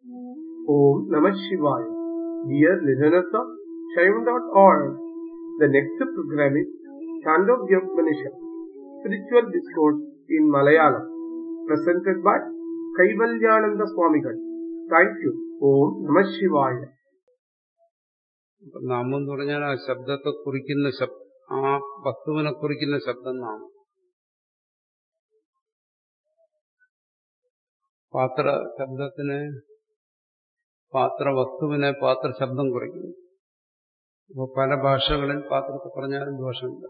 Om Namah Shivaya. Dear listeners of Shaivan.org, the next program is Chandogya Upanishad, Spiritual Discourse in Malayalam, presented by Kaivalyananda Swamigal. Thank you. Om Namah Shivaya. നാമം എന്ന് പറഞ്ഞാൽ ആ ശബ്ദത്തെ കുറിക്കുന്ന ശബ് ആ വസ്തുവിനെ കുറിക്കുന്ന ശബ്ദം നാമം പാത്ര ശബ്ദത്തിന് പാത്ര വസ്തുവിനെ പാത്ര ശബ്ദം കുറിക്കുന്നു അപ്പോൾ പല ഭാഷകളിൽ പാത്രത്തെ പറഞ്ഞാലും ദോഷമില്ല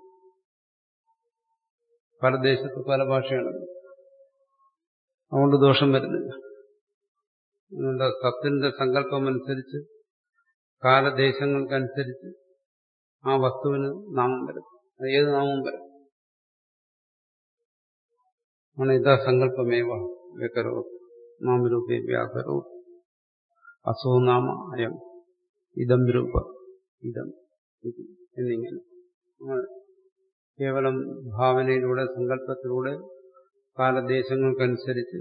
പല ദേശത്ത് പല ഭാഷയാണ് അതുകൊണ്ട് ദോഷം വരുന്നില്ല അതുകൊണ്ട് സത്തിന്റെ സങ്കല്പം അനുസരിച്ച് കാലദേശങ്ങൾക്കനുസരിച്ച് ആ വസ്തുവിന് നാമം വരും അത് ഏത് നാമവും വരും ആണ് ഇതാ സങ്കല്പമേവ വ്യകരോ നാമരൂപേ വ്യാകരോ അസോ നാമ അയം ഇതം രൂപ ഇതം എന്നിങ്ങനെ കേവലം ഭാവനയിലൂടെ സങ്കല്പത്തിലൂടെ കാലദേശങ്ങൾക്കനുസരിച്ച്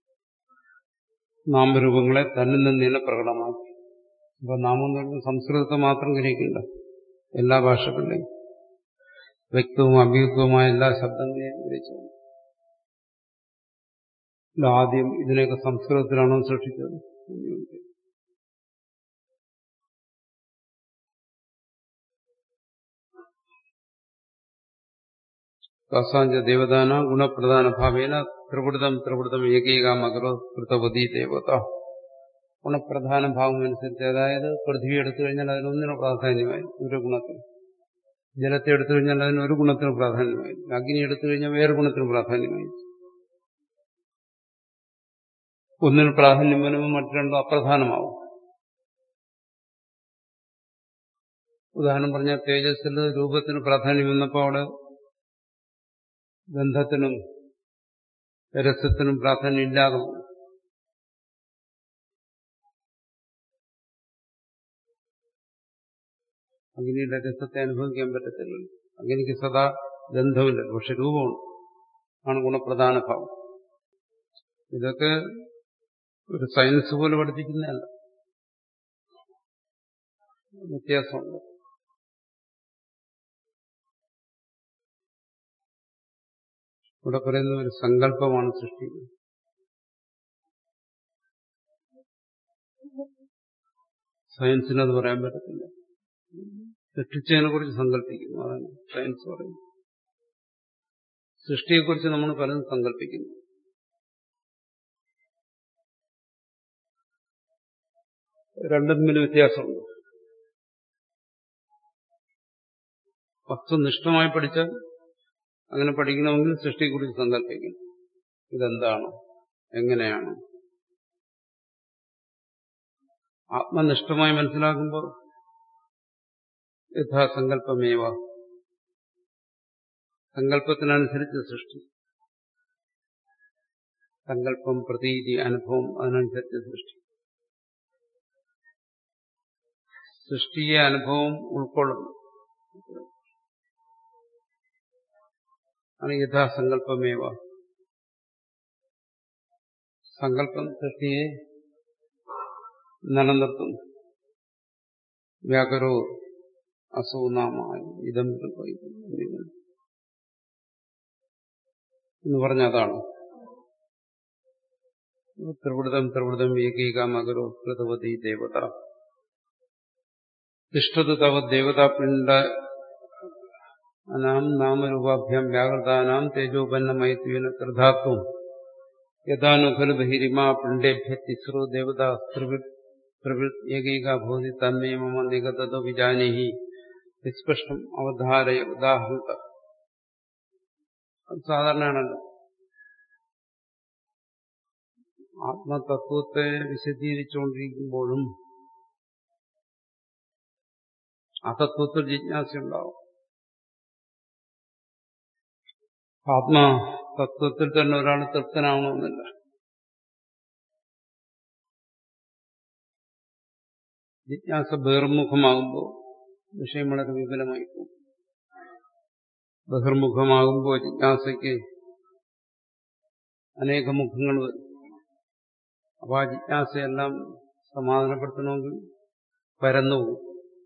നാമരൂപങ്ങളെ തന്നിൽ നിന്ന് പ്രകടമാക്കി അപ്പൊ നാമം എന്ന് പറയുന്നത് സംസ്കൃതത്തെ മാത്രം ഗ്രഹിക്കില്ല എല്ലാ ഭാഷകളിലെയും വ്യക്തവും അവ്യക്തവുമായ എല്ലാ ശബ്ദങ്ങളെയും ഗ്രഹിച്ചു ആദ്യം ഇതിനെയൊക്കെ സംസ്കൃതത്തിലാണോ സൃഷ്ടിച്ചത് കാസാഞ്ച ദേവതാന ഗുണപ്രധാന ഭാവേന ത്രിപുടതം ത്രിപുടതം ഏകീകാമകരോ കൃതവതി ദേവത ഗുണപ്രധാന ഭാവം അനുസരിച്ച് അതായത് പൃഥ്വി എടുത്തു കഴിഞ്ഞാൽ അതിനൊന്നിന് പ്രാധാന്യമായി ഒരു ഗുണത്തിന് ജലത്തെ എടുത്തു കഴിഞ്ഞാൽ അതിന് ഒരു ഗുണത്തിന് പ്രാധാന്യമായി അഗ്നി എടുത്തു കഴിഞ്ഞാൽ വേറെ ഗുണത്തിന് പ്രാധാന്യമായി ഒന്നിന് പ്രാധാന്യം വരുമ്പോൾ മറ്റു രണ്ടും അപ്രധാനമാവും ഉദാഹരണം പറഞ്ഞാൽ തേജസ്സിൽ രൂപത്തിന് പ്രാധാന്യം വന്നപ്പോൾ അവിടെ ഗന്ധത്തിനും രസത്തിനും പ്രാധാന്യം ഇല്ലാതെ അഗ്നിയുടെ രസത്തെ അനുഭവിക്കാൻ പറ്റത്തില്ല അഗ്നിക്ക് സദാ ഗന്ധമില്ല പക്ഷെ രൂപമുണ്ട് ആണ് ഗുണപ്രധാന ഭാവം ഇതൊക്കെ ഒരു സയൻസ് പോലെ പഠിപ്പിക്കുന്നതല്ല വ്യത്യാസമുണ്ട് ഇവിടെ പറയുന്ന ഒരു സങ്കല്പമാണ് സൃഷ്ടി സയൻസിന് അത് പറയാൻ പറ്റത്തില്ല സൃഷ്ടിച്ചതിനെ കുറിച്ച് സങ്കല്പിക്കുന്നു അതാണ് സയൻസ് പറയുന്നത് സൃഷ്ടിയെക്കുറിച്ച് നമ്മൾ പലതും സങ്കല്പിക്കുന്നു രണ്ടും തമ്മിൽ വ്യത്യാസമുണ്ട് വസ്തുനിഷ്ഠമായി പഠിച്ചാൽ അങ്ങനെ പഠിക്കണമെങ്കിൽ സൃഷ്ടിയെക്കുറിച്ച് സങ്കല്പിക്കും ഇതെന്താണ് എങ്ങനെയാണ് ആത്മനിഷ്ഠമായി മനസ്സിലാക്കുമ്പോൾ യഥാസങ്കല്പമേവ സങ്കല്പത്തിനനുസരിച്ച് സൃഷ്ടി സങ്കല്പം പ്രതീതി അനുഭവം അതിനനുസരിച്ച് സൃഷ്ടി സൃഷ്ടിയെ അനുഭവം ഉൾക്കൊള്ളുന്നു ആണ് യഥാസങ്കല്പമേവ സങ്കല്പം സൃഷ്ടിയെ നിലനിർത്തുന്നു വ്യാകരോ അസൂനാമായി ഇതം എന്ന് പറഞ്ഞ അതാണ് ത്രിവൃതം ത്രിവൃതം ഏകീകാമകരോ കൃതവതി ദേവത തിഷ്ഠത് തവ ദേവതാപിണ്ഡ അനാം നാമരൂപാഭ്യാം വ്യാകൃതാനാം തേജോപന്നമയത്വേന കൃതാത്വം യഥാനു ഖലു ബഹിരിമാ പിണ്ഡേഭ്യ തിസ്രോ ദേവത പ്രവൃത് ഏകൈക ഭൂതി തന്മേ മമ നിഗതോ വിജാനീഹി നിഷ്പഷ്ടം അവധാരയ ഉദാഹൃത അത് സാധാരണയാണല്ലോ ആത്മതത്വത്തെ വിശദീകരിച്ചുകൊണ്ടിരിക്കുമ്പോഴും ആ തത്വത്തിൽ ജിജ്ഞാസയുണ്ടാവും ആത്മതത്വത്തിൽ തന്നെ ഒരാൾ തൃപ്തനാവണമെന്നില്ല ജിജ്ഞാസ ബഹിർമുഖമാകുമ്പോൾ വിഷയം വളരെ വിപുലമായി പോകും ബഹിർമുഖമാകുമ്പോൾ ജിജ്ഞാസയ്ക്ക് അനേക മുഖങ്ങൾ വരും അപ്പോൾ ആ ജിജ്ഞാസയെല്ലാം സമാധാനപ്പെടുത്തണമെങ്കിൽ പരന്നുപോകും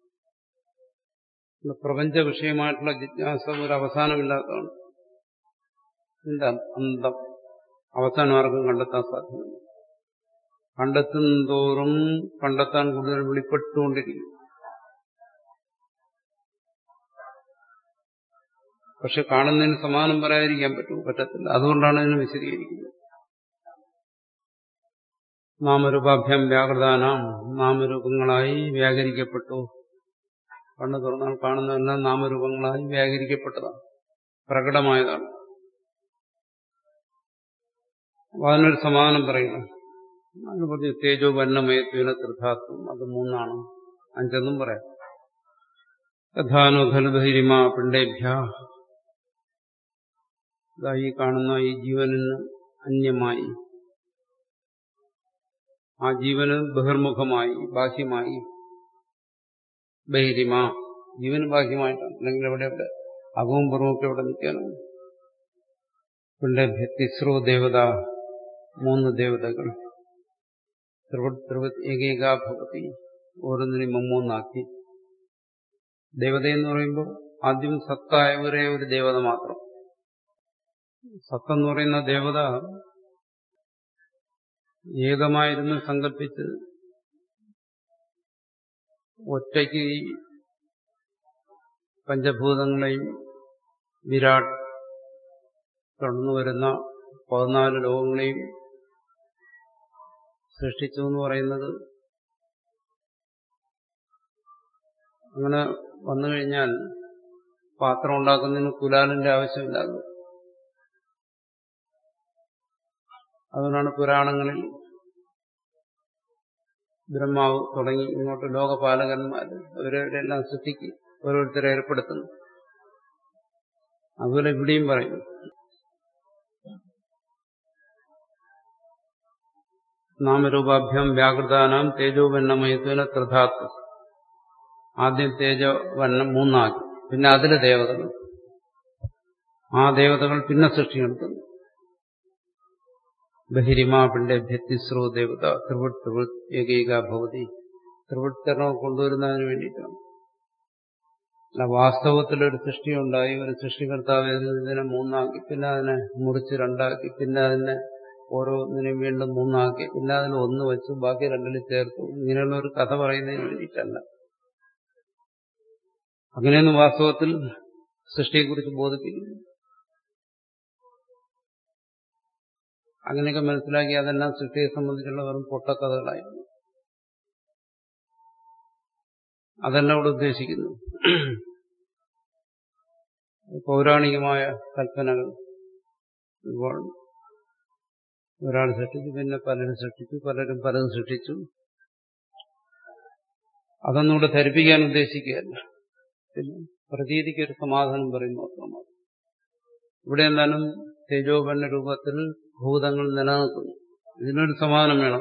പ്രപഞ്ച വിഷയമായിട്ടുള്ള ജിജ്ഞാസ ഒരു അവസാനമില്ലാത്തതാണ് ഇതിന്റെ അന്തം അവസാനം ആർക്കും കണ്ടെത്താൻ സാധ്യമല്ല കണ്ടെത്തുന്തോറും കണ്ടെത്താൻ കൂടുതൽ വെളിപ്പെട്ടുകൊണ്ടിരിക്കും പക്ഷെ കാണുന്നതിന് സമാനം പറയാതിരിക്കാൻ പറ്റും പറ്റത്തില്ല അതുകൊണ്ടാണ് ഇതിനെ വിശദീകരിക്കുന്നത് നാമരൂപാഭ്യാം വ്യാകൃതാനാം നാമരൂപങ്ങളായി വ്യാകരിക്കപ്പെട്ടു കണ്ണു തുറന്നാൽ കാണുന്നതെല്ലാം നാമരൂപങ്ങളായി വ്യാകരിക്കപ്പെട്ടതാണ് പ്രകടമായതാണ് അതിനൊരു സമാധാനം പറയുന്നു അതിന് പറഞ്ഞു തേജോ വർണ്ണമയത്വന ത്രിധാത്വം അത് മൂന്നാണ് അഞ്ചെന്നും പറയാം യഥാനോ ഖലുബഹിരിമ പിണ്ടേഭ്യ ഈ കാണുന്ന ഈ ജീവനിന് അന്യമായി ആ ജീവന് ബഹിർമുഖമായി ബാഹ്യമായി ബഹിരിമ ജീവന് ബാഹ്യമായിട്ടാണ് അല്ലെങ്കിൽ എവിടെ എവിടെ അകവും പുറമൊക്കെ എവിടെ നിൽക്കാനാണ് പിണ്ടേഭ്യ തിസ്രോ ദേവത മൂന്ന് ദേവതകൾ ത്രിവത് ത്രിവത് ഏകേകാ ഭവതി ഓരോന്നിനെയും മൂന്നാക്കി ദേവതയെന്ന് പറയുമ്പോൾ ആദ്യം സത്തായ ഒരേ ഒരു ദേവത മാത്രം സത്തെന്ന് പറയുന്ന ദേവത ഏകമായിരുന്നു സങ്കല്പിച്ച് ഒറ്റയ്ക്ക് ഈ പഞ്ചഭൂതങ്ങളെയും വിരാട് കടന്നു വരുന്ന പതിനാല് ലോകങ്ങളെയും സൃഷ്ടിച്ചു എന്ന് പറയുന്നത് അങ്ങനെ വന്നു കഴിഞ്ഞാൽ പാത്രം ഉണ്ടാക്കുന്നതിന് കുലാലിന്റെ ആവശ്യമില്ലാതെ അതുകൊണ്ടാണ് പുരാണങ്ങളിൽ ബ്രഹ്മാവ് തുടങ്ങി ഇങ്ങോട്ട് ലോകപാലകന്മാർ അവരുടെ എല്ലാം സൃഷ്ടിക്ക് ഓരോരുത്തരെ ഏർപ്പെടുത്തുന്നു അതുപോലെ ഇവിടെയും പറയും നാമരൂപാഭ്യം വ്യാകൃതാനാം തേജോവന്നമയത്വന ത്രിധാത്വം ആദ്യം തേജവന്നം മൂന്നാക്കി പിന്നെ അതില് ദേവതകൾ ആ ദേവതകൾ പിന്നെ സൃഷ്ടിയെടുക്കുന്നു ബഹിരിമാ പിണ്ടേഭ്യ തിസ്രോ ദേവത ത്രിവൃത് ത്രിവൃത് ഏകൈക ഭവതി ത്രിവൃത്തരണം കൊണ്ടുവരുന്നതിന് വേണ്ടിയിട്ടാണ് അല്ല വാസ്തവത്തിലൊരു സൃഷ്ടി ഉണ്ടായി ഒരു സൃഷ്ടികർത്താവ് ഇതിനെ മൂന്നാക്കി പിന്നെ അതിനെ മുറിച്ച് രണ്ടാക്കി പിന്നെ അതിനെ ഓരോന്നിനെയും വീണ്ടും മൂന്നാക്കി പിന്നെ അതിന് ഒന്ന് വെച്ചു ബാക്കി രണ്ടിൽ ചേർത്തു ഇങ്ങനെയുള്ള ഒരു കഥ പറയുന്നതിന് വേണ്ടിയിട്ടല്ല അങ്ങനെയൊന്നും വാസ്തവത്തിൽ സൃഷ്ടിയെക്കുറിച്ച് ബോധിപ്പിക്കുന്നു അങ്ങനെയൊക്കെ മനസ്സിലാക്കി അതെല്ലാം സൃഷ്ടിയെ സംബന്ധിച്ചുള്ള വെറും പൊട്ടക്കഥകളായിരുന്നു അതല്ല ഇവിടെ ഉദ്ദേശിക്കുന്നു പൗരാണികമായ കൽപ്പനകൾ ഒരുപാട് ഒരാൾ സൃഷ്ടിച്ചു പിന്നെ പലരും സൃഷ്ടിച്ചു പലരും പലതും സൃഷ്ടിച്ചു അതൊന്നും ഇവിടെ ധരിപ്പിക്കാൻ ഉദ്ദേശിക്കുകയല്ല പിന്നെ പ്രതീതിക്ക് ഒരു സമാധാനം പറയുന്നു മാത്രമാണ് ഇവിടെ എന്തായാലും തേജോപന്ന രൂപത്തിൽ ഭൂതങ്ങൾ നിലനിൽക്കുന്നു ഇതിനൊരു സമാധാനം വേണം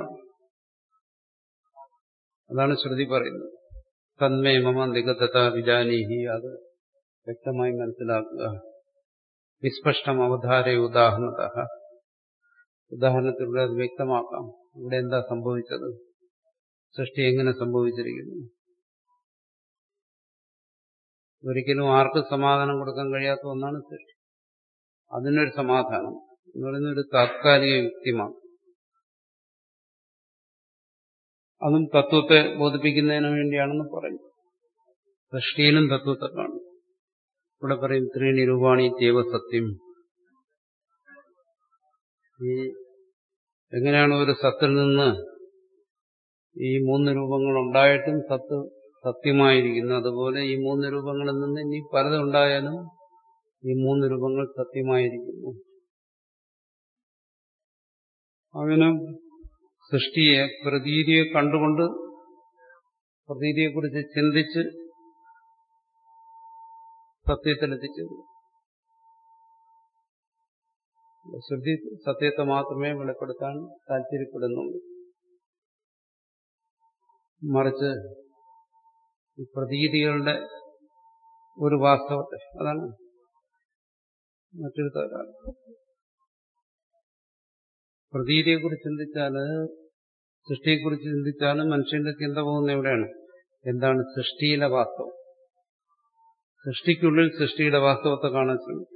അതാണ് ശ്രുതി പറയുന്നത് തന്മേ മമ നിഗതത വിജാനീഹി അത് വ്യക്തമായി മനസ്സിലാക്കുക വിസ്പഷ്ടം അവധാര ഉദാഹരണത ഉദാഹരണത്തിലൂടെ അത് വ്യക്തമാക്കാം ഇവിടെ എന്താ സംഭവിച്ചത് സൃഷ്ടി എങ്ങനെ സംഭവിച്ചിരിക്കുന്നു ഒരിക്കലും ആർക്കും സമാധാനം കൊടുക്കാൻ കഴിയാത്ത ഒന്നാണ് സൃഷ്ടി അതിനൊരു സമാധാനം എന്ന് പറയുന്ന ഒരു താത്കാലിക യുക്തിമാണ് അതും തത്വത്തെ ബോധിപ്പിക്കുന്നതിന് വേണ്ടിയാണെന്ന് പറയും സൃഷ്ടിയിലും തത്വത്തെ കാണും ഇവിടെ പറയും ത്രീണി രൂപാണി ദേവസത്യം ഈ എങ്ങനെയാണ് ഒരു സത്തിൽ നിന്ന് ഈ മൂന്ന് രൂപങ്ങൾ ഉണ്ടായിട്ടും സത്ത് സത്യമായിരിക്കുന്നു അതുപോലെ ഈ മൂന്ന് രൂപങ്ങളിൽ നിന്ന് ഇനി പലതുണ്ടായാലും ഈ മൂന്ന് രൂപങ്ങൾ സത്യമായിരിക്കുന്നു അങ്ങനെ സൃഷ്ടിയെ പ്രതീതിയെ കണ്ടുകൊണ്ട് പ്രതീതിയെക്കുറിച്ച് ചിന്തിച്ച് സത്യത്തിലെത്തിച്ചത് ശ്രുതി സത്യത്തെ മാത്രമേ വെളിപ്പെടുത്താൻ താല്പര്യപ്പെടുന്നുള്ളൂ മറിച്ച് ഈ പ്രതീതികളുടെ ഒരു വാസ്തവത്തെ അതാണ് മറ്റൊരു തകരാറ് പ്രതീതിയെക്കുറിച്ച് ചിന്തിച്ചാൽ സൃഷ്ടിയെക്കുറിച്ച് ചിന്തിച്ചാലും മനുഷ്യന്റെ ചിന്ത പോകുന്ന എവിടെയാണ് എന്താണ് സൃഷ്ടിയിലെ വാസ്തവം സൃഷ്ടിക്കുള്ളിൽ സൃഷ്ടിയുടെ വാസ്തവത്തെ കാണാൻ ശ്രമിക്കും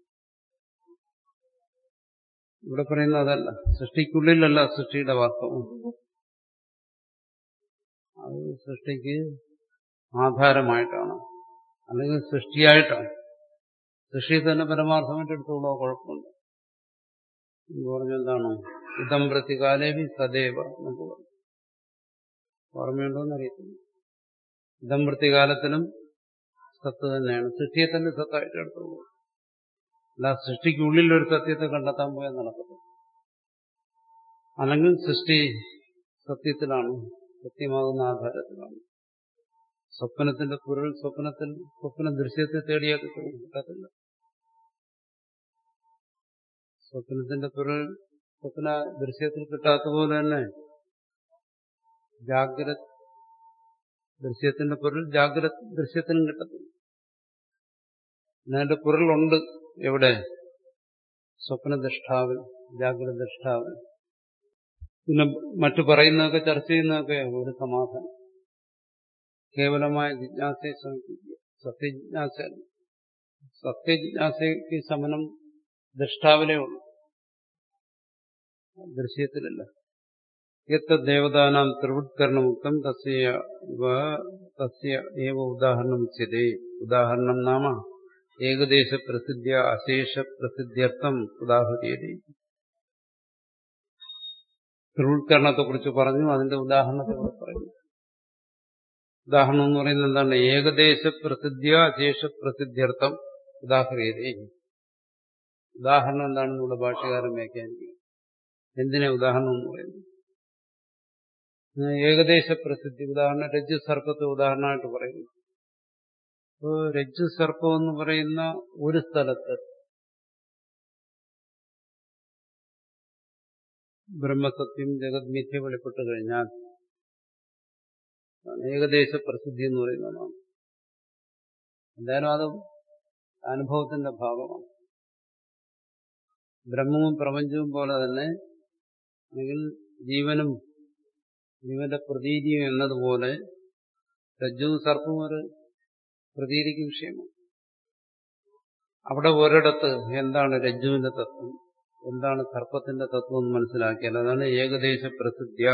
ഇവിടെ പറയുന്നത് അതല്ല സൃഷ്ടിക്കുള്ളിലല്ല സൃഷ്ടിയുടെ വാസ്തവം അത് സൃഷ്ടിക്ക് ആധാരമായിട്ടാണ് അല്ലെങ്കിൽ സൃഷ്ടിയായിട്ടാണ് സൃഷ്ടി തന്നെ പരമാർത്ഥമായിട്ട് എടുത്തോളോ കുഴപ്പമുണ്ട് എന്ന് പറഞ്ഞെന്താണ് ഇതം പ്രതികാലേവി സദൈവ എന്നൊക്കെ പറഞ്ഞു ഓർമ്മയുണ്ടോന്ന് അറിയത്തില്ല ഇതം പ്രതികാലത്തിലും സത്ത് തന്നെയാണ് സൃഷ്ടിയെ തന്നെ സത്തായിട്ട് എടുത്തോളൂ അല്ല സൃഷ്ടിക്കുള്ളിൽ ഒരു സത്യത്തെ കണ്ടെത്താൻ പോയാൽ നടക്കത്തില്ല അല്ലെങ്കിൽ സൃഷ്ടി സത്യത്തിലാണ് സത്യമാകുന്ന ആധാരത്തിലാണ് സ്വപ്നത്തിന്റെ പൊരുൾ സ്വപ്നത്തിൽ സ്വപ്ന ദൃശ്യത്തെ തേടിയാൽ കിട്ടും കിട്ടത്തില്ല സ്വപ്നത്തിന്റെ പൊരുൾ സ്വപ്ന ദൃശ്യത്തിൽ കിട്ടാത്ത പോലെ തന്നെ ജാഗ്രത ദൃശ്യത്തിന്റെ പൊരുൾ ജാഗ്രത ദൃശ്യത്തിനും കിട്ടത്തില്ല അതിന്റെ പൊരുളുണ്ട് എവിടെ സ്വപ്നദൃഷ്ടാവിൽ ജാഗ്രത ദൃഷ്ടാവിൽ പിന്നെ മറ്റു പറയുന്നതൊക്കെ ചർച്ച ചെയ്യുന്നതൊക്കെ ഒരു സമാധാനം കേവലമായ ജിജ്ഞാസയെ ശ്രമിക്കുക സത്യജിജ്ഞാസ സത്യജിജ്ഞാസയ്ക്ക് ശമനം ദൃഷ്ടാവിലേ ഉള്ളൂ ദൃശ്യത്തിലല്ല എത്ത ദേവതാനാം ത്രിവൃത്കരണമുക്തം തസ്യ തസ്യ ഏവ ഉദാഹരണം ഉച്ചതേ ഉദാഹരണം നാമ ഏകദേശ പ്രസിദ്ധ അശേഷ പ്രസിദ്ധ്യർത്ഥം ഉദാഹരിയതേ ത്രിവൃത്കരണത്തെക്കുറിച്ച് പറഞ്ഞു അതിന്റെ ഉദാഹരണത്തെ ഇവിടെ പറയുന്നു ഉദാഹരണം എന്ന് പറയുന്നത് എന്താണ് ഏകദേശ പ്രസിദ്ധ അശേഷ പ്രസിദ്ധ്യർത്ഥം ഉദാഹരിയതേ ഉദാഹരണം എന്താണെന്ന് ഇവിടെ ഭാഷകാരൻ വ്യാഖ്യാനിക്കുക എന്തിനാ ഉദാഹരണം എന്ന് പറയുന്നത് ഏകദേശ പ്രസിദ്ധി ഉദാഹരണം രജ്ജു സർപ്പത്തെ ഉദാഹരണമായിട്ട് പറയുന്നു അപ്പോൾ രജ്ജു സർപ്പം എന്ന് പറയുന്ന ഒരു സ്ഥലത്ത് ബ്രഹ്മസത്യം ജഗത് മിഥ്യ വെളിപ്പെട്ട് കഴിഞ്ഞാൽ ഏകദേശ പ്രസിദ്ധി എന്ന് പറയുന്നതാണ് എന്തായാലും അത് അനുഭവത്തിന്റെ ഭാഗമാണ് ബ്രഹ്മവും പ്രപഞ്ചവും പോലെ തന്നെ അല്ലെങ്കിൽ ജീവനും ജീവന്റെ പ്രതീതിയും എന്നതുപോലെ രജ്ജുവും സർപ്പവും ഒരു പ്രതീതിക്ക് വിഷയമാണ് അവിടെ ഒരിടത്ത് എന്താണ് രജ്ജുവിന്റെ തത്വം എന്താണ് സർപ്പത്തിന്റെ തത്വം എന്ന് മനസ്സിലാക്കിയാൽ അതാണ് ഏകദേശ പ്രസിദ്ധ്യ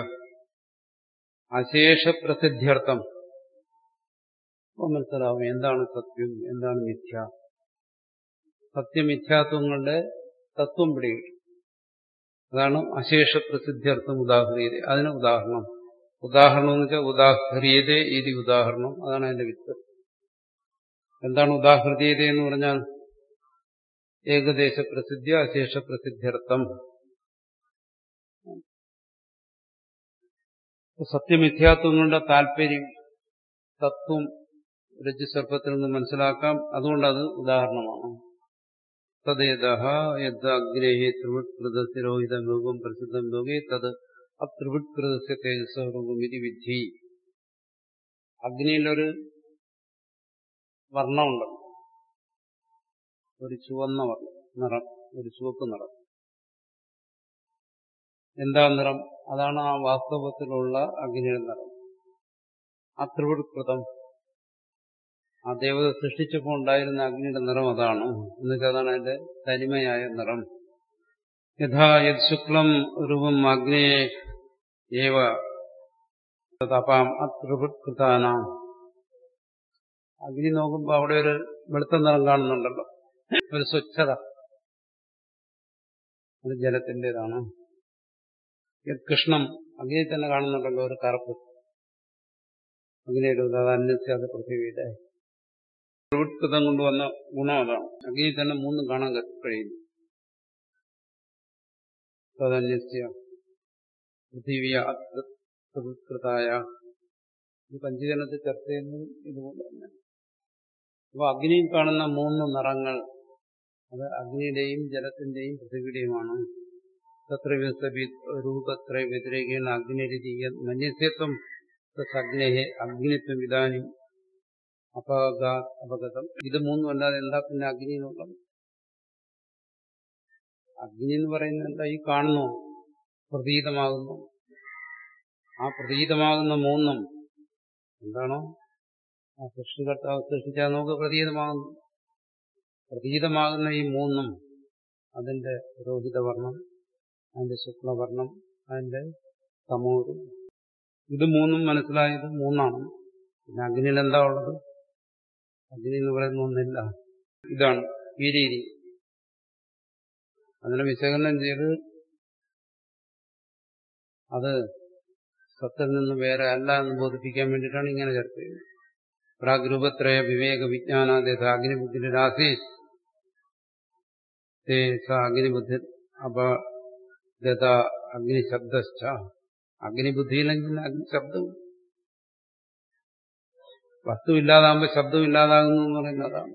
അശേഷ പ്രസിദ്ധ്യർത്ഥം മനസ്സിലാവും എന്താണ് സത്യം എന്താണ് മിഥ്യ സത്യമിഥ്യാത്വങ്ങളുടെ തത്വം പിടികിട്ടും അതാണ് അശേഷ പ്രസിദ്ധ്യർത്ഥം ഉദാഹരീയത അതിന് ഉദാഹരണം ഉദാഹരണം എന്ന് വെച്ചാൽ ഉദാഹരീയത ഇത് ഉദാഹരണം അതാണ് അതിന്റെ വിത്ത് എന്താണ് ഉദാഹൃതീയത എന്ന് പറഞ്ഞാൽ ഏകദേശ പ്രസിദ്ധി അശേഷ പ്രസിദ്ധ്യർത്ഥം സത്യമിഥ്യാത്വങ്ങളുടെ താല്പര്യം തത്വം രജ്ജുസർപ്പത്തിൽ നിന്ന് മനസ്സിലാക്കാം അതുകൊണ്ടത് ഉദാഹരണമാണ് തദ്ദേത യദ്ഗ്നേഹി ത്രിവൃത്കൃതസ്ഥിരോഹിത രൂപം പ്രസിദ്ധം ലോകേ തത് അത്രിവൃത്കൃതസ്യ തേജസ്വരൂപം ഇത് വിധി അഗ്നിയിലൊരു വർണ്ണമുണ്ടല്ലോ ഒരു ചുവന്ന വർണ്ണം നിറം ഒരു ചുവപ്പ് നിറം എന്താ നിറം അതാണ് ആ വാസ്തവത്തിലുള്ള അഗ്നിയുടെ നിറം അത്രിവൃത്കൃതം ആ ദേവത സൃഷ്ടിച്ചപ്പോൾ ഉണ്ടായിരുന്ന അഗ്നിയുടെ നിറം അതാണ് എന്നുവെച്ചാൽ അതാണ് അതിന്റെ തനിമയായ നിറം യഥാ യത് ശുക്ലം രൂപം അഗ്നിയെ ഏവ തപാം അത്രിവൃത്കൃതാനാം അഗ്നി നോക്കുമ്പോൾ അവിടെ ഒരു വെളുത്ത നിറം കാണുന്നുണ്ടല്ലോ ഒരു സ്വച്ഛത അത് ജലത്തിൻ്റെതാണ് കൃഷ്ണം അഗ്നി തന്നെ കാണുന്നുണ്ടല്ലോ ഒരു കറുപ്പ് അഗ്നിയുടെ അത് അന്വസിക്കാതെ പൃഥ്വിയുടെ പ്രവൃത്തിതം കൊണ്ടുവന്ന ഗുണം അതാണ് അഗ്നി തന്നെ മൂന്നും കാണാൻ കഴിയുന്നു തദന്യസ്യ പൃഥിവിയ അത്കൃതായ ഈ പഞ്ചീകരണത്തിൽ ചർച്ച ചെയ്യുന്നതും ഇതുകൊണ്ട് തന്നെ അപ്പൊ അഗ്നിയിൽ കാണുന്ന മൂന്ന് നിറങ്ങൾ അത് അഗ്നിയുടെയും ജലത്തിന്റെയും പൃഥ്വിയുടെയുമാണ് തത്ര രൂപത്ര വ്യതിരേകേണ അഗ്നിരീയ മന്യസ്യത്വം അഗ്നേഹെ അഗ്നിത്വം ഇതാനും അപകാ അപകതം ഇത് മൂന്നും അല്ലാതെ എന്താ പിന്നെ അഗ്നി എന്നുള്ളത് അഗ്നി എന്ന് പറയുന്നത് എന്താ ഈ കാണുന്നു പ്രതീതമാകുന്നു ആ പ്രതീതമാകുന്ന മൂന്നും എന്താണോ ആ സൃഷ്ടികർത്താവ് സൃഷ്ടിച്ചാൽ നമുക്ക് പ്രതീതമാകുന്നു പ്രതീതമാകുന്ന ഈ മൂന്നും അതിന്റെ രോഹിതവർണം അതിന്റെ ശുക്ലവർണം അതിന്റെ സമൂഹം ഇത് മൂന്നും മനസ്സിലായത് മൂന്നാണ് പിന്നെ അഗ്നിയിൽ എന്താ ഉള്ളത് അഗ്നി എന്ന് പറയുന്ന ഒന്നില്ല ഇതാണ് ഈ രീതി അതിനെ വിശകലനം ചെയ്ത് അത് സത്തിൽ നിന്ന് വേറെ അല്ല എന്ന് ബോധിപ്പിക്കാൻ വേണ്ടിയിട്ടാണ് ഇങ്ങനെ ചർച്ച ചെയ്യുന്നത് പ്രാഗ്രൂപത്രയ വിവേക വിജ്ഞാനാദേത അഗ്നിബുദ്ധി രാശി അഗ്നിബുദ്ധി അപഗത അഗ്നിശബ്ദ അഗ്നിബുദ്ധിയില്ലെങ്കിൽ അഗ്നിശബ്ദം വസ്തു ഇല്ലാതാകുമ്പോൾ ശബ്ദം ഇല്ലാതാകുന്നു എന്ന് പറയുന്നതാണ്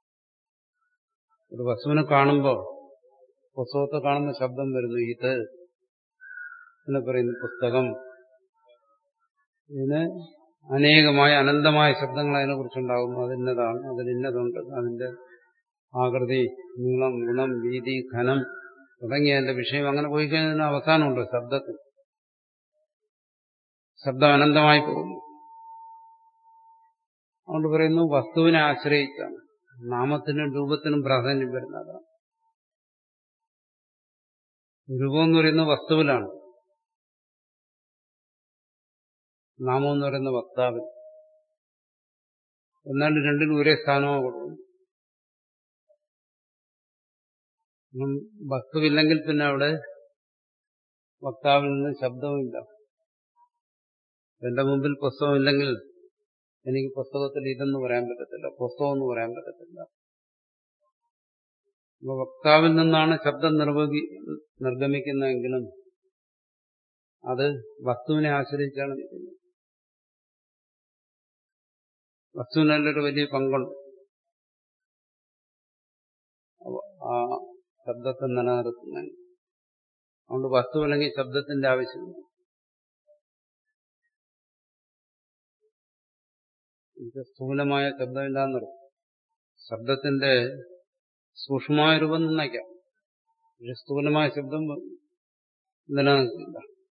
ഒരു വസ്തുവിനെ കാണുമ്പോൾ പുസ്തകത്തെ കാണുന്ന ശബ്ദം വരുന്നു ഇത് എന്ന് പറയുന്നു പുസ്തകം ഇതിന് അനേകമായ അനന്തമായ ശബ്ദങ്ങൾ അതിനെക്കുറിച്ചുണ്ടാകുന്നു അതിന്നതാണ് അതിലിന്നതുണ്ട് അതിന്റെ ആകൃതി നീളം ഗുണം വീതി ഘനം തുടങ്ങിയ അതിന്റെ വിഷയം അങ്ങനെ പോയി കഴിഞ്ഞാൽ അവസാനമുണ്ട് ശബ്ദത്തിൽ ശബ്ദം അനന്തമായി പോകുന്നു അതുകൊണ്ട് പറയുന്നു വസ്തുവിനെ ആശ്രയിച്ചാണ് നാമത്തിനും രൂപത്തിനും പ്രാധാന്യം വരുന്നതാണ് രൂപം എന്ന് പറയുന്ന വസ്തുവിലാണ് നാമം എന്ന് പറയുന്ന വക്താവിൽ എന്നാൽ രണ്ടിനും ഒരേ സ്ഥാനമോ കൊടുക്കും വസ്തുവില്ലെങ്കിൽ പിന്നെ അവിടെ വക്താവിൽ നിന്ന് ശബ്ദവുമില്ല എന്റെ മുമ്പിൽ പുസ്തകമില്ലെങ്കിൽ എനിക്ക് പുസ്തകത്തിൽ ഇതെന്ന് പറയാൻ പറ്റത്തില്ല പുസ്തകം എന്ന് പറയാൻ പറ്റത്തില്ല അപ്പൊ വക്താവിൽ നിന്നാണ് ശബ്ദം നിർവഹി നിർഗമിക്കുന്നതെങ്കിലും അത് വസ്തുവിനെ ആശ്രയിച്ചാണ് നിൽക്കുന്നത് വസ്തുവിനല്ലൊരു വലിയ പങ്കുണ്ട് ആ ശബ്ദത്തെ നിലനിർത്തുന്നതിന് അതുകൊണ്ട് വസ്തു അല്ലെങ്കിൽ ശബ്ദത്തിന്റെ ആവശ്യമില്ല ഇത് സ്ഥൂലമായ ശബ്ദമില്ലാന്നറിയും ശബ്ദത്തിന്റെ സൂക്ഷ്മമായ രൂപം നന്നയ്ക്കാം പക്ഷെ സ്ഥൂലമായ ശബ്ദം നിലനിൽക്കില്ല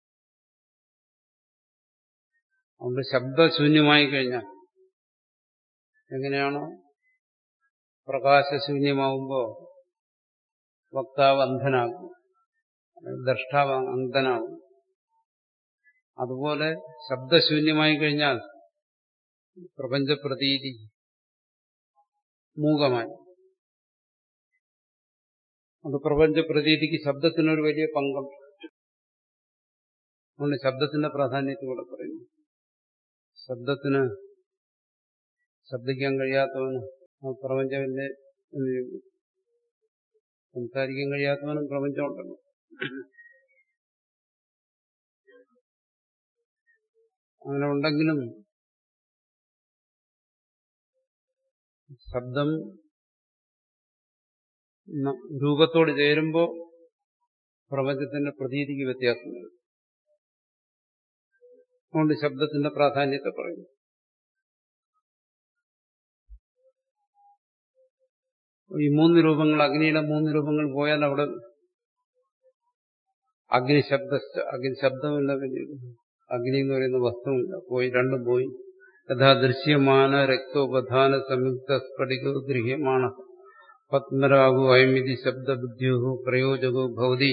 അതുകൊണ്ട് ശബ്ദശൂന്യമായി കഴിഞ്ഞാൽ എങ്ങനെയാണോ പ്രകാശശൂന്യമാവുമ്പോൾ വക്താവ് അന്ധനാകും ദ്രഷ്ടാവ് അന്ധനാകും അതുപോലെ ശബ്ദശൂന്യമായി കഴിഞ്ഞാൽ പ്രപഞ്ചപ്രതീതി മൂകമായി അത് പ്രപഞ്ചപ്രതീതിക്ക് ശബ്ദത്തിനൊരു വലിയ പങ്കുണ്ട് അതുകൊണ്ട് ശബ്ദത്തിന്റെ പ്രാധാന്യത്തെ കൂടെ പറയുന്നു ശബ്ദത്തിന് ശബ്ദിക്കാൻ കഴിയാത്തവന് പ്രപഞ്ചമില്ലേ സംസാരിക്കാൻ കഴിയാത്തവനും പ്രപഞ്ചമുണ്ടല്ലോ അങ്ങനെ ഉണ്ടെങ്കിലും ശബ്ദം രൂപത്തോട് ചേരുമ്പോൾ പ്രപഞ്ചത്തിന്റെ പ്രതീതിക്ക് വ്യത്യാസം വരും അതുകൊണ്ട് ശബ്ദത്തിന്റെ പ്രാധാന്യത്തെ പറയുന്നു ഈ മൂന്ന് രൂപങ്ങൾ അഗ്നിയുടെ മൂന്ന് രൂപങ്ങൾ പോയാൽ അവിടെ അഗ്നിശബ്ദ അഗ്നിശബ്ദമില്ല അഗ്നി എന്ന് പറയുന്ന വസ്തുവില്ല പോയി രണ്ടും പോയി യഥാ ദൃശ്യമാന രക്തോപധാന സംയുക്ത സ്ഫടികോ ഗൃഹ്യമാണ് പത്മരാഗു അയമിതി ശബ്ദബുദ്ധ്യോ പ്രയോജകോ ഭവതി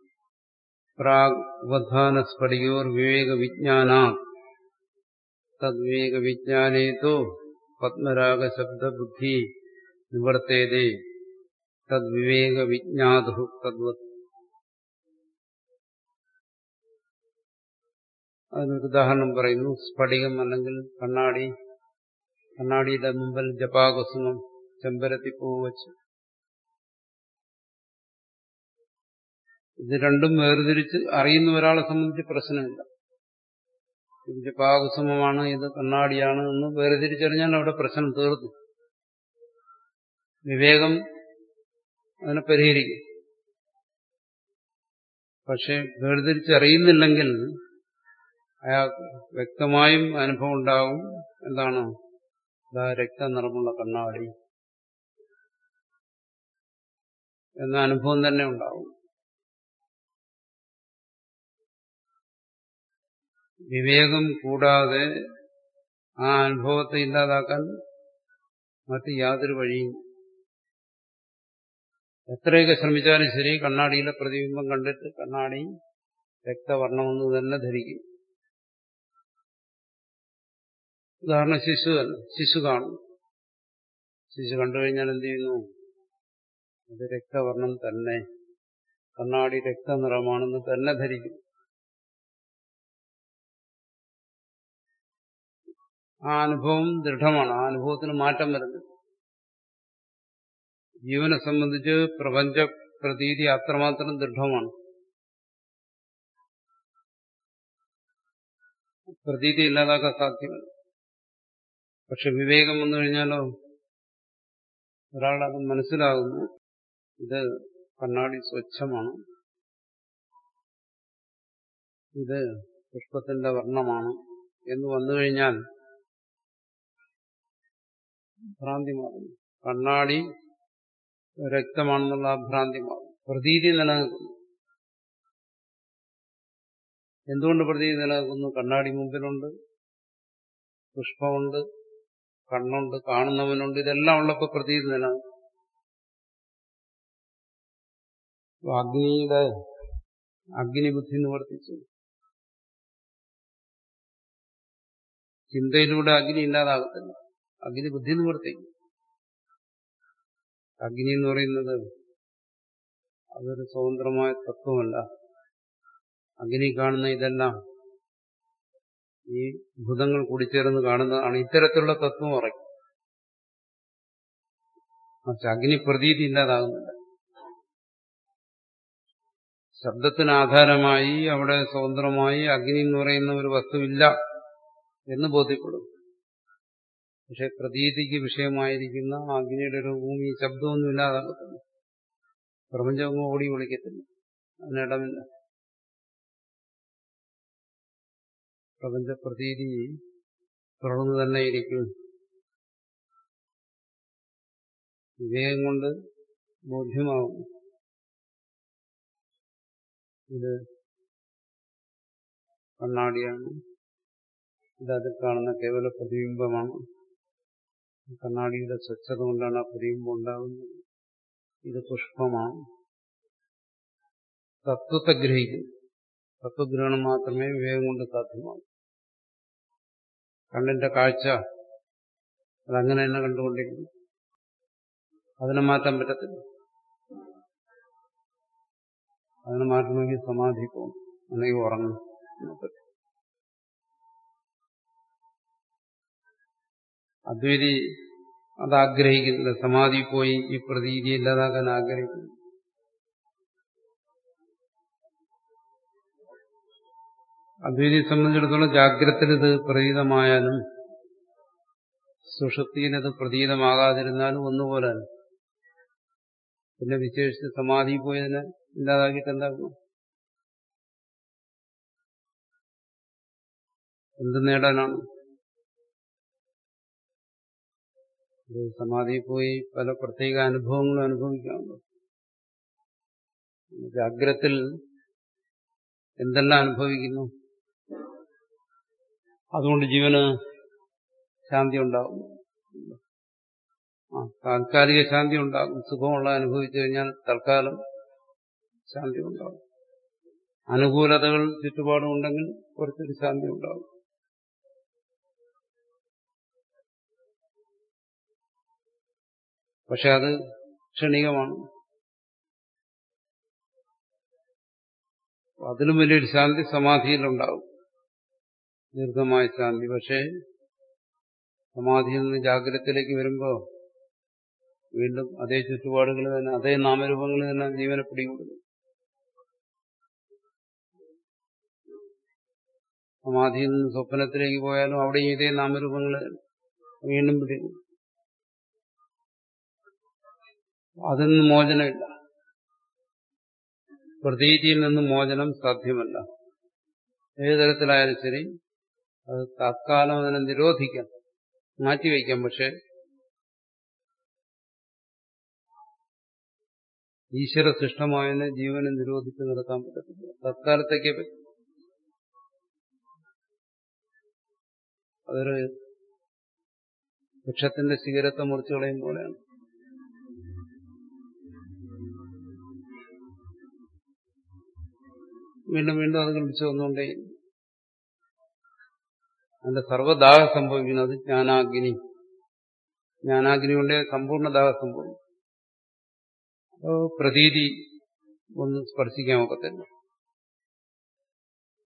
പ്രാഗ്വധാന സ്ഫടികോർ വിവേക വിജ്ഞാന തദ്വിവേക വിജ്ഞാനേതോ പത്മരാഗ ശബ്ദബുദ്ധി നിവർത്തേതേ തദ്വിവേക വിജ്ഞാതു തദ്വത് അതിനൊരു ഉദാഹരണം പറയുന്നു സ്ഫടികം അല്ലെങ്കിൽ കണ്ണാടി കണ്ണാടിയുടെ മുമ്പിൽ ജപാകുസുമം ചെമ്പരത്തിപ്പൂ വച്ച് ഇത് രണ്ടും വേർതിരിച്ച് അറിയുന്ന ഒരാളെ സംബന്ധിച്ച് പ്രശ്നമില്ല ഇത് ജപാകുസുമമാണ് ഇത് കണ്ണാടിയാണ് എന്ന് വേർതിരിച്ചറിഞ്ഞാൽ അവിടെ പ്രശ്നം തീർന്നു വിവേകം അതിനെ പരിഹരിക്കും പക്ഷെ വേർതിരിച്ചറിയുന്നില്ലെങ്കിൽ അയാൾക്ക് വ്യക്തമായും അനുഭവം ഉണ്ടാവും എന്താണ് ഇതാ രക്തനിറമുള്ള കണ്ണാടി എന്ന അനുഭവം തന്നെ ഉണ്ടാവും വിവേകം കൂടാതെ ആ അനുഭവത്തെ ഇല്ലാതാക്കാൻ മറ്റ് യാതൊരു വഴിയും എത്രയൊക്കെ ശ്രമിച്ചാലും ശരി കണ്ണാടിയിലെ പ്രതിബിംബം കണ്ടിട്ട് കണ്ണാടി രക്തവർണ്ണമെന്ന് തന്നെ ധരിക്കും ഉദാഹരണം ശിശു തന്നെ ശിശു കാണും ശിശു കണ്ടു കഴിഞ്ഞാൽ എന്ത് ചെയ്യുന്നു അത് രക്തവർണ്ണം തന്നെ കണ്ണാടി രക്തനിറമാണെന്ന് തന്നെ ധരിക്കും ആ അനുഭവം ദൃഢമാണ് ആ അനുഭവത്തിന് മാറ്റം വരുന്നു ജീവനെ സംബന്ധിച്ച് പ്രപഞ്ച പ്രതീതി അത്രമാത്രം ദൃഢമാണ് പ്രതീതി ഇല്ലാതാക്കാൻ സാധ്യമല്ല പക്ഷെ വിവേകം വന്നു കഴിഞ്ഞാലോ ഒരാളത് മനസ്സിലാകുന്നു ഇത് കണ്ണാടി സ്വച്ഛമാണ് ഇത് പുഷ്പത്തിന്റെ വർണ്ണമാണ് എന്ന് വന്നു കഴിഞ്ഞാൽ ഭ്രാന്തി മാറുന്നു കണ്ണാടി രക്തമാണെന്നുള്ള ആ ഭ്രാന്തി മാറും പ്രതീതി നിലനിൽക്കുന്നു എന്തുകൊണ്ട് പ്രതീതി നിലനിൽക്കുന്നു കണ്ണാടി മുമ്പിലുണ്ട് പുഷ്പമുണ്ട് കണ്ണുണ്ട് കാണുന്നവനുണ്ട് ഇതെല്ലാം ഉള്ളപ്പോൾ പ്രതീതി നിലനിൽക്കും അഗ്നിയുടെ അഗ്നിബുദ്ധി നിവർത്തിച്ചു ചിന്തയിലൂടെ അഗ്നി ഇല്ലാതാകത്തില്ല അഗ്നി ബുദ്ധി നിവർത്തിക്കും അഗ്നി എന്ന് പറയുന്നത് അതൊരു സ്വതന്ത്രമായ തത്വമല്ല അഗ്നി കാണുന്ന ഇതെല്ലാം ഈ ഭൂതങ്ങൾ കൂടിച്ചേർന്ന് കാണുന്നതാണ് ഇത്തരത്തിലുള്ള തത്വം പറയും പക്ഷെ അഗ്നി പ്രതീതി ഇല്ലാതാകുന്നില്ല ശബ്ദത്തിന് ആധാരമായി അവിടെ സ്വതന്ത്രമായി അഗ്നി എന്ന് പറയുന്ന ഒരു വസ്തുവില്ല എന്ന് ബോധ്യപ്പെടും പക്ഷെ പ്രതീതിക്ക് വിഷയമായിരിക്കുന്ന അഗ്നിയുടെ രൂപവും ഈ ശബ്ദമൊന്നും ഇല്ലാതാകത്തില്ല പ്രപഞ്ചമൊന്നും ഓടി വിളിക്കത്തില്ല അതിനിടമില്ല പ്രപഞ്ച പ്രതീതി തുടർന്ന് തന്നെ ഇരിക്കും വിവേകം കൊണ്ട് ബോധ്യമാകും ഇത് കണ്ണാടിയാണ് ഇത് അതിൽ കാണുന്ന കേവല പ്രതിബിംബമാണ് കണ്ണാടിയുടെ സ്വച്ഛത കൊണ്ടാണ് ആ പ്രതിബിംബം ഉണ്ടാകുന്നത് ഇത് പുഷ്പമാണ് തത്വത്തെ ഗ്രഹിക്കും തത്വഗ്രഹണം മാത്രമേ വിവേകം കൊണ്ട് സാധ്യമാകൂ കണ്ണിന്റെ കാഴ്ച അതങ്ങനെ തന്നെ കണ്ടുകൊണ്ടിരിക്കും അതിനെ മാറ്റാൻ പറ്റത്തില്ല അതിനെ മാറ്റണമെങ്കിൽ സമാധി പോകും അല്ലെങ്കിൽ ഉറങ്ങും അദ്വൈതി അത് ആഗ്രഹിക്കുന്നില്ല സമാധി പോയി ഈ പ്രതീതി ഇല്ലാതാക്കാൻ ആഗ്രഹിക്കുന്നു അദ്വൈതിയെ സംബന്ധിച്ചിടത്തോളം ജാഗ്രതയിൽ ഇത് പ്രതീതമായാലും സുഷുപ്തിയിൽ അത് പ്രതീതമാകാതിരുന്നാലും ഒന്നുപോലെ പിന്നെ വിശേഷിച്ച് സമാധി പോയതിനെ ഇല്ലാതാക്കിയിട്ട് എന്താകും എന്ത് നേടാനാണ് സമാധി പോയി പല പ്രത്യേക അനുഭവങ്ങളും അനുഭവിക്കാമല്ലോ ജാഗ്രത്തിൽ എന്തെല്ലാം അനുഭവിക്കുന്നു അതുകൊണ്ട് ജീവന് ശാന്തി ഉണ്ടാകും ആ താൽക്കാലിക ശാന്തി ഉണ്ടാകും സുഖമുള്ള അനുഭവിച്ചു കഴിഞ്ഞാൽ തൽക്കാലം ശാന്തി ഉണ്ടാകും അനുകൂലതകൾ ചുറ്റുപാടുമുണ്ടെങ്കിൽ കുറച്ചൊരു ശാന്തി ഉണ്ടാകും പക്ഷെ അത് ക്ഷണികമാണ് അതിലും വലിയൊരു ശാന്തി സമാധിയിലുണ്ടാവും ദീർഘമായ ശാന്തി പക്ഷേ സമാധിയിൽ നിന്ന് ജാഗ്രതത്തിലേക്ക് വരുമ്പോൾ വീണ്ടും അതേ ചുറ്റുപാടുകൾ തന്നെ അതേ നാമരൂപങ്ങൾ തന്നെ ജീവനെ പിടികൂടുന്നു സമാധിയിൽ നിന്ന് സ്വപ്നത്തിലേക്ക് പോയാലും അവിടെയും ഇതേ നാമരൂപങ്ങൾ വീണ്ടും പിടിക്കും അതിൽ നിന്ന് മോചനമില്ല പ്രതീതിയിൽ നിന്ന് മോചനം സാധ്യമല്ല ഏത് തരത്തിലായാലും ശരി അത് തത്കാലം അതിനെ നിരോധിക്കാം മാറ്റിവെക്കാം പക്ഷെ ഈശ്വര സൃഷ്ടമായതിനെ ജീവനെ നിരോധിച്ച് നിർത്താൻ പറ്റത്തില്ല തത്കാലത്തേക്കേ പറ്റും അതൊരു വൃക്ഷത്തിന്റെ ശിഖരത്തെ മുറിച്ചു കളയും പോലെയാണ് വീണ്ടും വീണ്ടും അത് കളിച്ചു വന്നുകൊണ്ടേ അതിന്റെ സർവ്വദാഹം സംഭവിക്കുന്നത് ജ്ഞാനാഗ്നി ജ്ഞാനാഗ്നി കൊണ്ടേ സമ്പൂർണ്ണ ദാഹം സംഭവിക്കും അപ്പോൾ പ്രതീതി ഒന്നും സ്പർശിക്കാൻ ഒക്കത്തില്ല